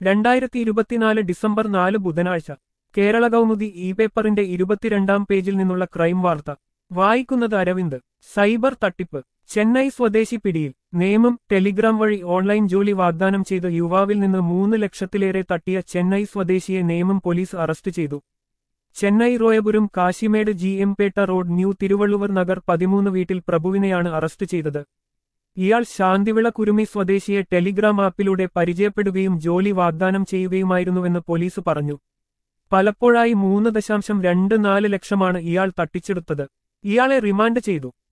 രണ്ടായിരത്തി ഇരുപത്തിനാല് ഡിസംബർ നാല് ബുധനാഴ്ച കേരള കൗമുദി ഇ പേപ്പറിന്റെ ഇരുപത്തിരണ്ടാം പേജിൽ നിന്നുള്ള ക്രൈം വാർത്ത വായിക്കുന്നത് അരവിന്ദ് സൈബർ തട്ടിപ്പ് ചെന്നൈ സ്വദേശി പിടിയിൽ നിയമം ടെലിഗ്രാം വഴി ഓൺലൈൻ ജോലി വാഗ്ദാനം ചെയ്ത യുവാവിൽ നിന്ന് മൂന്ന് ലക്ഷത്തിലേറെ തട്ടിയ ചെന്നൈ സ്വദേശിയെ നിയമം പോലീസ് അറസ്റ്റ് ചെയ്തു Chennai Royapuram Kasimedu G M Pettai road new Thiruvalluvar Nagar പതിമൂന്ന് വീട്ടിൽ പ്രഭുവിനെയാണ് അറസ്റ്റ് ചെയ്തത് ഇയാൾ ശാന്തിവിള കുരുമി സ്വദേശിയെ ടെലിഗ്രാം ആപ്പിലൂടെ പരിചയപ്പെടുകയും ജോലി വാഗ്ദാനം ചെയ്യുകയുമായിരുന്നുവെന്ന് പോലീസ് പറഞ്ഞു പലപ്പോഴായി മൂന്ന് ദശാംശം രണ്ട് നാല് ലക്ഷമാണ് ഇയാൾ തട്ടിച്ചെടുത്തത് ഇയാളെ റിമാൻഡ് ചെയ്തു